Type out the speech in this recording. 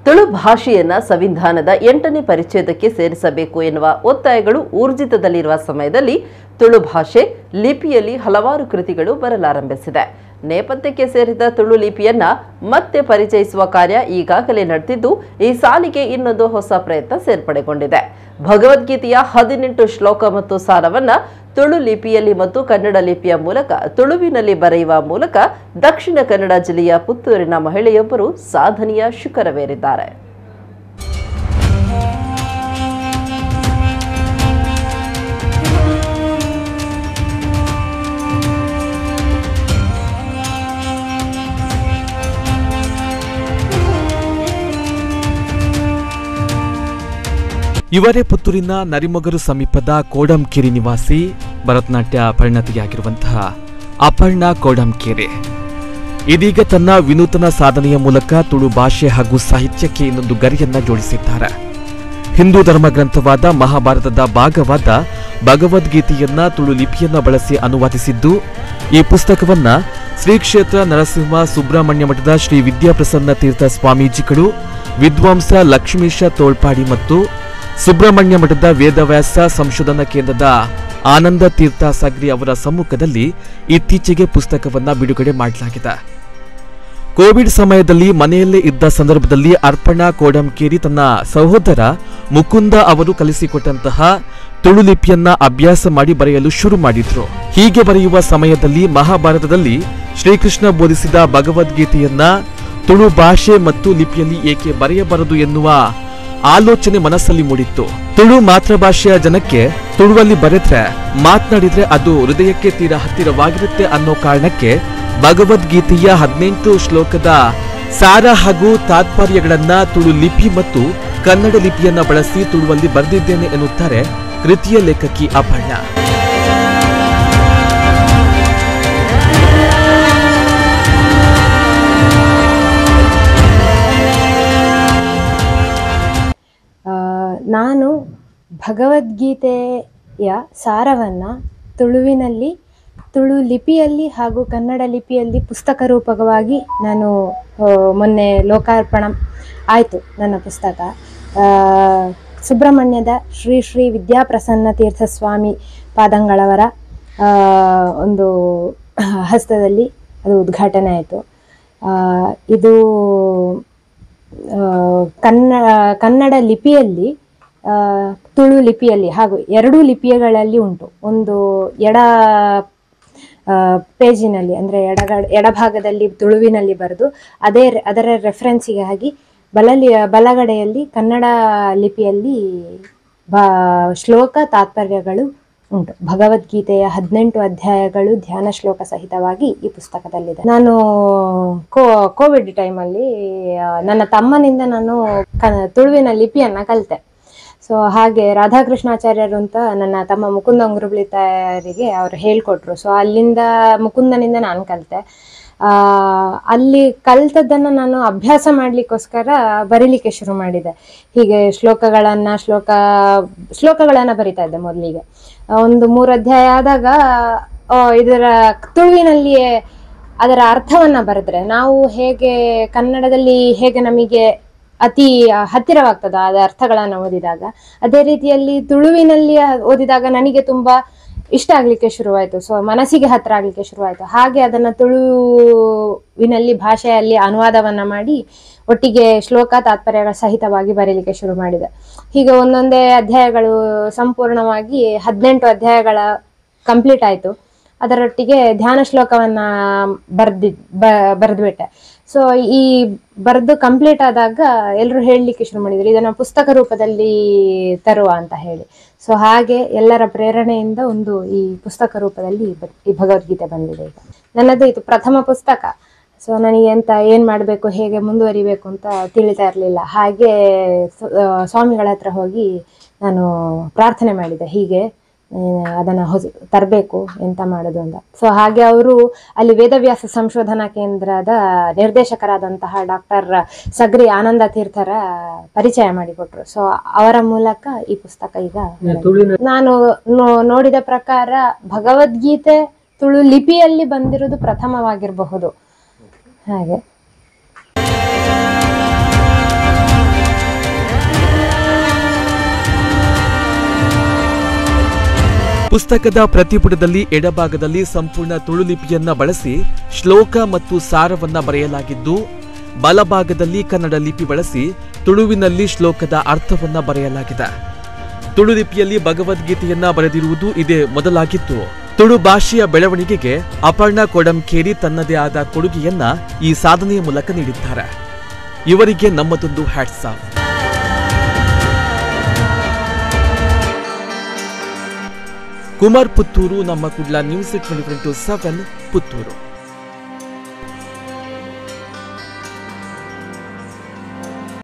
ತುಳು ಭಾಷೆಯನ್ನ ಸಂವಿಧಾನದ ಎಂಟನೇ ಪರಿಚ್ಛೇದಕ್ಕೆ ಸೇರಿಸಬೇಕು ಎನ್ನುವ ಒತ್ತಾಯಗಳು ಊರ್ಜಿತದಲ್ಲಿರುವ ಸಮಯದಲ್ಲಿ ತುಳು ಭಾಷೆ ಲಿಪಿಯಲ್ಲಿ ಹಲವಾರು ಕೃತಿಗಳು ಬರಲಾರಂಭಿಸಿದೆ ನೇಪಥ್ಯಕ್ಕೆ ಸೇರಿದ ತುಳು ಲಿಪಿಯನ್ನ ಮತ್ತೆ ಪರಿಚಯಿಸುವ ಕಾರ್ಯ ಈಗಾಗಲೇ ನಡೆದಿದ್ದು ಈ ಸಾಲಿಗೆ ಇನ್ನೊಂದು ಹೊಸ ಪ್ರಯತ್ನ ಸೇರ್ಪಡೆಗೊಂಡಿದೆ ಭಗವದ್ಗೀತೆಯ ಹದಿನೆಂಟು ಶ್ಲೋಕ ಮತ್ತು ಸಾರವನ್ನ ತುಳು ಲಿಪಿಯಲ್ಲಿ ಮತ್ತು ಕನ್ನಡ ಲಿಪಿಯ ಮೂಲಕ ತುಳುವಿನಲ್ಲಿ ಬರೆಯುವ ಮೂಲಕ ದಕ್ಷಿಣ ಕನ್ನಡ ಜಿಲ್ಲೆಯ ಪುತ್ತೂರಿನ ಮಹಿಳೆಯೊಬ್ಬರು ಸಾಧನೆಯ ಶಿಖರವೇರಿದ್ದಾರೆ ಇವರೇ ಪುತ್ತೂರಿನ ನರಿಮೊಗರು ಸಮೀಪದ ಕೋಡಂಕೆರೆ ನಿವಾಸಿ ಭರತನಾಟ್ಯ ಪರಿಣತಿಯಾಗಿರುವಂತಹ ಅಪರ್ಣಾ ಕೋಡಂಕೆರೆ ಇದೀಗ ತನ್ನ ವಿನೂತನ ಸಾಧನೆಯ ಮೂಲಕ ತುಳು ಭಾಷೆ ಹಾಗೂ ಸಾಹಿತ್ಯಕ್ಕೆ ಇನ್ನೊಂದು ಗರಿಯನ್ನ ಜೋಡಿಸಿದ್ದಾರೆ ಹಿಂದೂ ಧರ್ಮ ಗ್ರಂಥವಾದ ಮಹಾಭಾರತದ ಭಾಗವಾದ ಭಗವದ್ಗೀತೆಯನ್ನ ತುಳು ಲಿಪಿಯನ್ನ ಬಳಸಿ ಅನುವಾದಿಸಿದ್ದು ಈ ಪುಸ್ತಕವನ್ನ ಶ್ರೀ ಕ್ಷೇತ್ರ ನರಸಿಂಹ ಸುಬ್ರಹ್ಮಣ್ಯ ಮಠದ ಶ್ರೀ ವಿದ್ಯಾಪ್ರಸನ್ನ ತೀರ್ಥ ಸ್ವಾಮೀಜಿಗಳು ವಿದ್ವಾಂಸ ಲಕ್ಷ್ಮೀಶ ತೋಳ್ಪಾಡಿ ಮತ್ತು ಸುಬ್ರಹ್ಮಣ್ಯ ಮಠದ ವೇದವ್ಯಾಸ ಸಂಶೋಧನಾ ಕೇಂದ್ರದ ಆನಂದ ತೀರ್ಥ ಸಗ್ರಿ ಅವರ ಸಮ್ಮುಖದಲ್ಲಿ ಇತ್ತೀಚೆಗೆ ಪುಸ್ತಕವನ್ನ ಬಿಡುಗಡೆ ಮಾಡಲಾಗಿದೆ ಕೋವಿಡ್ ಸಮಯದಲ್ಲಿ ಮನೆಯಲ್ಲೇ ಇದ್ದ ಸಂದರ್ಭದಲ್ಲಿ ಅರ್ಪಣಾ ಕೋಡಂಕೇರಿ ತನ್ನ ಸಹೋದರ ಮುಕುಂದ ಅವರು ಕಲಿಸಿಕೊಟ್ಟಂತಹ ತುಳು ಲಿಪಿಯನ್ನ ಅಭ್ಯಾಸ ಮಾಡಿ ಬರೆಯಲು ಶುರು ಮಾಡಿದ್ರು ಹೀಗೆ ಬರೆಯುವ ಸಮಯದಲ್ಲಿ ಮಹಾಭಾರತದಲ್ಲಿ ಶ್ರೀಕೃಷ್ಣ ಬೋಧಿಸಿದ ಭಗವದ್ಗೀತೆಯನ್ನ ತುಳು ಭಾಷೆ ಮತ್ತು ಲಿಪಿಯಲ್ಲಿ ಏಕೆ ಬರೆಯಬಾರದು ಎನ್ನುವ ಆಲೋಚನೆ ಮನಸ್ಸಲ್ಲಿ ಮೂಡಿತ್ತು ತುಳು ಮಾತೃಭಾಷೆಯ ಜನಕ್ಕೆ ತುಳುವಲ್ಲಿ ಬರೆದ್ರೆ ಮಾತನಾಡಿದ್ರೆ ಅದು ಹೃದಯಕ್ಕೆ ತೀರಾ ಹತ್ತಿರವಾಗಿರುತ್ತೆ ಅನ್ನೋ ಕಾರಣಕ್ಕೆ ಭಗವದ್ಗೀತೆಯ ಹದಿನೆಂಟು ಶ್ಲೋಕದ ಸಾರ ಹಾಗೂ ತಾತ್ಪರ್ಯಗಳನ್ನ ತುಳು ಲಿಪಿ ಮತ್ತು ಕನ್ನಡ ಲಿಪಿಯನ್ನ ಬಳಸಿ ತುಳುವಲ್ಲಿ ಬರೆದಿದ್ದೇನೆ ಎನ್ನುತ್ತಾರೆ ಕೃತಿಯ ಲೇಖಕಿ ಅಪರ್ಣ ಆ, ನಾನು ಭಗವದ್ಗೀತೆಯ ಸಾರವನ್ನು ತುಳುವಿನಲ್ಲಿ ತುಳು ಲಿಪಿಯಲ್ಲಿ ಹಾಗೂ ಕನ್ನಡ ಲಿಪಿಯಲ್ಲಿ ಪುಸ್ತಕ ರೂಪಕವಾಗಿ ನಾನು ಆ, ಮೊನ್ನೆ ಲೋಕಾರ್ಪಣ ಆಯಿತು ನನ್ನ ಪುಸ್ತಕ ಆ, ಸುಬ್ರಹ್ಮಣ್ಯದ ಶ್ರೀ ಶ್ರೀ ವಿದ್ಯಾಪ್ರಸನ್ನ ತೀರ್ಥ ಸ್ವಾಮಿ ಪಾದಂಗಳವರ ಆ, ಒಂದು ಹಸ್ತದಲ್ಲಿ ಅದು ಉದ್ಘಾಟನೆ ಆಯಿತು ಇದು ಆ, ಕನ್ನಡ ಕನ್ನಡ ಲಿಪಿಯಲ್ಲಿ ಆ, ತುಳು ಲಿಪಿಯಲ್ಲಿ ಹಾಗೂ ಎರಡೂ ಲಿಪಿಗಳಲ್ಲಿ ಉಂಟು ಒಂದು ಎಡ ಆ, ಪೇಜಿನಲ್ಲಿ ಅಂದರೆ ಎಡಗಡ ಎಡಭಾಗದಲ್ಲಿ ತುಳುವಿನಲ್ಲಿ ಬರೆದು ಅದೇ ರೆ- ಅದರ ರೆಫರೆನ್ಸಿಗಾಗಿ ಬಲಲಿ ಬಲಗಡೆಯಲ್ಲಿ ಕನ್ನಡ ಲಿಪಿಯಲ್ಲಿ ಬ ಶ್ಲೋಕ ತಾತ್ಪರ್ಯಗಳು ಉಂಟು ಭಗವದ್ಗೀತೆಯ ಹದಿನೆಂಟು ಅಧ್ಯಾಯಗಳು ಧ್ಯಾನ ಶ್ಲೋಕ ಸಹಿತವಾಗಿ ಈ ಪುಸ್ತಕದಲ್ಲಿದೆ ನಾನು ಕೋ ಕೋವಿಡ್ ಟೈಮಲ್ಲಿ ಆ, ನನ್ನ ತಮ್ಮನಿಂದ ನಾನು ಕ ತುಳುವಿನ ಲಿಪಿಯನ್ನ ಕಲಿತೆ ಸೊ ಹಾಗೆ ರಾಧಾಕೃಷ್ಣಾಚಾರ್ಯರು ಅಂತ ನನ್ನ ತಮ್ಮ ಮುಕುಂದ ಉಂಗುರುಬ್ಳಿತಾಯರಿಗೆ ಅವರು ಹೇಳ್ಕೊಟ್ರು ಸೊ ಅಲ್ಲಿಂದ ಮುಕುಂದನಿಂದ ನಾನು ಕಲಿತೆ ಆ, ಅಲ್ಲಿ ಕಲ್ತದ್ದನ್ನು ನಾನು ಅಭ್ಯಾಸ ಮಾಡಲಿಕ್ಕೋಸ್ಕರ ಬರೀಲಿಕ್ಕೆ ಶುರು ಮಾಡಿದೆ ಹೀಗೆ ಶ್ಲೋಕಗಳನ್ನ ಶ್ಲೋಕ ಶ್ಲೋಕಗಳನ್ನ ಬರಿತಾ ಇದ್ದೆ ಮೊದಲಿಗೆ ಒಂದು ಮೂರು ಅಧ್ಯಾಯ ಆದಾಗ ಆ, ಇದರ ತುಳುವಿನಲ್ಲಿಯೇ ಅದರ ಅರ್ಥವನ್ನ ಬರೆದ್ರೆ ನಾವು ಹೇಗೆ ಕನ್ನಡದಲ್ಲಿ ಹೇಗೆ ನಮಗೆ ಅತಿ ಹತ್ತಿರವಾಗ್ತದ ಅದ ಅರ್ಥಗಳನ್ನು ಓದಿದಾಗ ಅದೇ ರೀತಿಯಲ್ಲಿ ತುಳುವಿನಲ್ಲಿ ಓದಿದಾಗ ನನಗೆ ತುಂಬಾ ಇಷ್ಟ ಆಗ್ಲಿಕ್ಕೆ ಶುರುವಾಯಿತು ಸೊ ಮನಸ್ಸಿಗೆ ಹತ್ರ ಆಗ್ಲಿಕ್ಕೆ ಶುರುವಾಯಿತು ಹಾಗೆ ಅದನ್ನ ತುಳುವಿನಲ್ಲಿ ಭಾಷೆಯಲ್ಲಿ ಅನುವಾದವನ್ನ ಮಾಡಿ ಒಟ್ಟಿಗೆ ಶ್ಲೋಕ ತಾತ್ಪರ್ಯಗಳ ಸಹಿತವಾಗಿ ಬರೀಲಿಕ್ಕೆ ಶುರು ಮಾಡಿದೆ ಹೀಗೆ ಒಂದೊಂದೇ ಅಧ್ಯಾಯಗಳು ಸಂಪೂರ್ಣವಾಗಿ ಹದಿನೆಂಟು ಅಧ್ಯಾಯಗಳ ಕಂಪ್ಲೀಟ್ ಆಯಿತು ಅದರೊಟ್ಟಿಗೆ ಧ್ಯಾನ ಶ್ಲೋಕವನ್ನ ಬರ್ದಿ ಬರೆದ್ಬಿಟ್ಟೆ ಸೊ ಈ ಬರೆದು ಕಂಪ್ಲೀಟ್ ಆದಾಗ ಎಲ್ಲರೂ ಹೇಳಲಿಕ್ಕೆ ಶುರು ಮಾಡಿದ್ರು ಇದನ್ನ ಪುಸ್ತಕ ರೂಪದಲ್ಲಿ ತರುವ ಅಂತ ಹೇಳಿ ಸೊ ಹಾಗೆ ಎಲ್ಲರ ಪ್ರೇರಣೆಯಿಂದ ಒಂದು ಈ ಪುಸ್ತಕ ರೂಪದಲ್ಲಿ ಬ- ಈ ಭಗವದ್ಗೀತೆ ಬಂದಿದೆ ಈಗ ನನ್ನದು ಇದು ಪ್ರಥಮ ಪುಸ್ತಕ ಸೊ ನನಗೆ ಎಂತ ಏನು ಮಾಡಬೇಕು ಹೇಗೆ ಮುಂದುವರಿಬೇಕು ಅಂತ ತಿಳಿತಾ ಇರಲಿಲ್ಲ ಹಾಗೆ ಸ- ಆ, ಸ್ವಾಮಿಗಳ ಹತ್ರ ಹೋಗಿ ನಾನು ಪ್ರಾರ್ಥನೆ ಮಾಡಿದೆ ಹೀಗೆ ಆ, ಅದನ್ನ ಹೊಸ ತರಬೇಕು ಎಂತ ಮಾಡೋದು ಅಂತ ಸೊ ಹಾಗೆ ಅವರು ಅಲ್ಲಿ ವೇದವ್ಯಾಸ ಸಂಶೋಧನಾ ಕೇಂದ್ರದ ನಿರ್ದೇಶಕರಾದಂತಹ ಡಾಕ್ಟರ್ ಸಗ್ರಿ ಆನಂದ ತೀರ್ಥರ ಪರಿಚಯ ಮಾಡಿಕೊಟ್ರು ಸೊ ಅವರ ಮೂಲಕ ಈ ಪುಸ್ತಕ ಈಗ ನಾನು ನೋ- ನೋಡಿದ ಪ್ರಕಾರ ಭಗವದ್ಗೀತೆ ತುಳು ಲಿಪಿಯಲ್ಲಿ ಬಂದಿರೋದು ಪ್ರಥಮವಾಗಿರಬಹುದು ಹಾಗೆ ಪುಸ್ತಕದ ಪ್ರತಿಪುಟದಲ್ಲಿ ಎಡಭಾಗದಲ್ಲಿ ಸಂಪೂರ್ಣ ತುಳು ಲಿಪಿಯನ್ನ ಬಳಸಿ ಶ್ಲೋಕ ಮತ್ತು ಸಾರವನ್ನ ಬರೆಯಲಾಗಿದ್ದು ಬಲಭಾಗದಲ್ಲಿ ಕನ್ನಡ ಲಿಪಿ ಬಳಸಿ ತುಳುವಿನಲ್ಲಿ ಶ್ಲೋಕದ ಅರ್ಥವನ್ನ ಬರೆಯಲಾಗಿದೆ ತುಳು ಲಿಪಿಯಲ್ಲಿ ಭಗವದ್ಗೀತೆಯನ್ನ ಬರೆದಿರುವುದು ಇದೇ ಮೊದಲಾಗಿತ್ತು ತುಳು ಭಾಷೆಯ ಬೆಳವಣಿಗೆಗೆ ಅಪರ್ಣಾ ಕೊಡಂಕೇರಿ ತನ್ನದೇ ಆದ ಕೊಡುಗೆಯನ್ನ ಈ ಸಾಧನೆಯ ಮೂಲಕ ನೀಡಿದ್ದಾರೆ ಇವರಿಗೆ ನಮ್ಮದೊಂದು ಹ್ಯಾಟ್ಸ್ ಆಫ್ ಕುಮಾರ್ ಪುತ್ತೂರು ನಮ್ಮ Kudla news twenty two seven Puttur